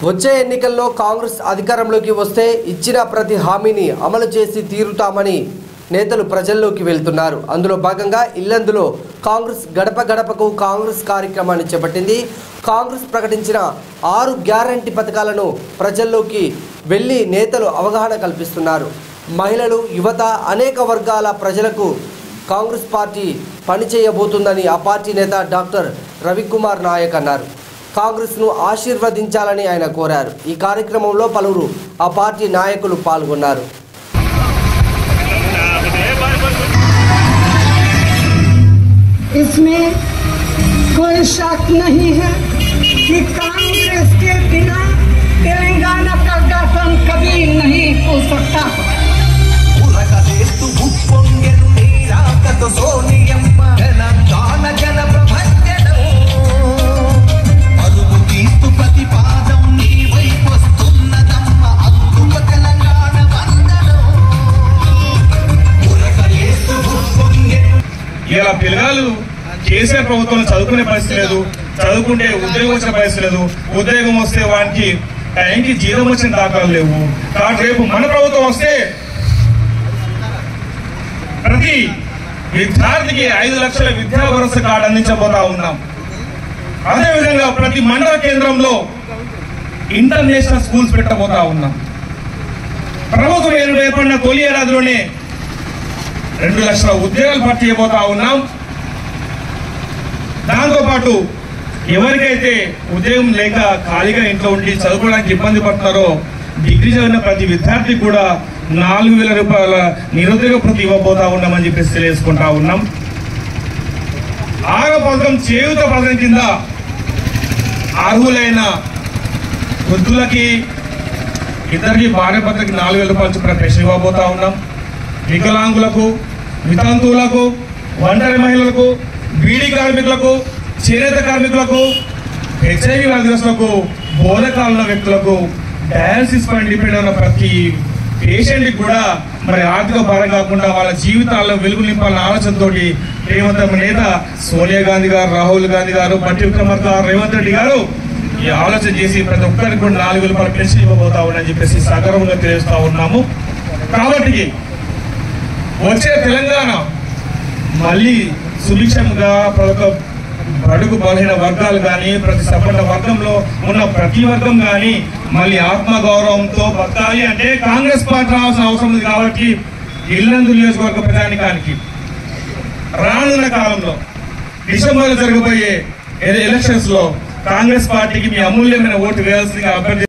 వచ్చే ఎన్నికల్లో కాంగ్రెస్ అధికారంలోకి వస్తే ఇచ్చిన ప్రతి హామీని అమలు చేసి తీరుతామని నేతలు ప్రజల్లోకి వెళ్తున్నారు అందులో భాగంగా ఇల్లందులో కాంగ్రెస్ గడప గడపకు కాంగ్రెస్ కార్యక్రమాన్ని చేపట్టింది కాంగ్రెస్ ప్రకటించిన ఆరు గ్యారంటీ పథకాలను ప్రజల్లోకి వెళ్ళి నేతలు అవగాహన కల్పిస్తున్నారు మహిళలు యువత అనేక వర్గాల ప్రజలకు కాంగ్రెస్ పార్టీ పనిచేయబోతుందని ఆ పార్టీ నేత డాక్టర్ రవికుమార్ నాయక్ అన్నారు కాంగ్రెస్ను ఆశీర్వదించాలని ఆయన కోరారు ఈ కార్యక్రమంలో పలువురు ఆ పార్టీ నాయకులు పాల్గొన్నారు इसमें कोई शक नहीं है कि कांग्रेस के बिना तेलंगाना का गठन कभी नहीं हो सकता ఉరకలేస్తూ ఉప్పొంగెను నీరాకతో సోనియమ్మ తెలంగాణ జన ప్రభంజనం అదుపు తీస్తూ ప్రతిపాదం నీ వైపు వస్తున్నదమ్మ అందుకు తెలంగాణ వందనం ఉరకలేస్తూ ఉప్పొంగెను ఇలా పిల్లలు కేసీఆర్ ప్రభుత్వం చదువుకునే పరిస్థితి లేదు చదువుకుంటే ఉద్యోగం వచ్చిన పరిస్థితి లేదు ఉద్యోగం వస్తే వానికి టైంకి జీతం వచ్చిన దాఖలు లేవు కాబట్టి రేపు మన ప్రభుత్వం వస్తే ప్రతి విద్యార్థికి ఐదు లక్షల విద్యా భరోసా కార్డు అందించబోతా ఉన్నాం అదేవిధంగా ప్రతి మండల కేంద్రంలో ఇంటర్నేషనల్ స్కూల్స్ పెట్టబోతా ఉన్నాం ప్రభుత్వం ఏర్పడిన ఏర్పడిన తొలి ఏడాదిలోనే రెండు లక్షల ఉద్యోగాలు భర్తీ చేయబోతా ఉన్నాం దాంతోపాటు ఎవరికైతే ఉద్యోగం లేక ఖాళీగా ఇంట్లో ఉండి చదువుకోవడానికి ఇబ్బంది పడుతున్నారో డిగ్రీ చదివిన ప్రతి విద్యార్థి కూడా నాలుగు వేల రూపాయల నిరుద్యోగ ప్రతి ఇవ్వబోతా ఉన్నామని చెప్పేసి తెలియజేసుకుంటా ఉన్నాం ఆరో పథకం చేయుత పథకం కింద అర్హులైన వృద్ధులకి ఇద్దరికి భార్య భర్తకి నాలుగు వేల రూపాయలు చొప్పున పెన్షన్ ఇవ్వబోతా ఉన్నాం వికలాంగులకు వితంతువులకు ఒంటరి మహిళలకు బీడీ కార్మికులకు చేనేత కార్మికులకు హెచ్ఐవి వ్యాధిగ్రస్తులకు బోధకాలున్న వ్యక్తులకు డయాలసిస్ పైన డిపెండ్ ఉన్న ప్రతి పేషెంట్కి కూడా మరి ఆర్థిక భారం కాకుండా వాళ్ళ జీవితాల్లో వెలుగు నింపాలన్న ఆలోచనతో రేవంత్ నేత సోనియా గాంధీ గారు రాహుల్ గాంధీ గారు బట్టి విక్రమార్క గారు రేవంత్ రెడ్డి గారు ఈ ఆలోచన చేసి ప్రతి ఒక్కరికి కూడా నాలుగు వేల రూపాయల పెన్షన్ ఇవ్వబోతా ఉన్నాయని చెప్పేసి సగర్వంగా తెలియజేస్తా ఉన్నాము కాబట్టి వచ్చే తెలంగాణ మళ్ళీ సుభిక్షంగా ప్రతి ఒక్క బడుగు బలహీన వర్గాలు కానీ ప్రతి సపన్న వర్గంలో ఉన్న ప్రతి వర్గం కానీ మళ్ళీ ఆత్మ గౌరవంతో బతకాలి అంటే కాంగ్రెస్ పార్టీ రావాల్సిన అవసరం ఉంది కాబట్టి ఇల్లందు నియోజకవర్గ ప్రధానికానికి రానున్న కాలంలో డిసెంబర్లో జరగబోయే ఎలక్షన్స్ లో కాంగ్రెస్ పార్టీకి మీ అమూల్యమైన ఓటు వేయాల్సిందిగా అభ్యర్థి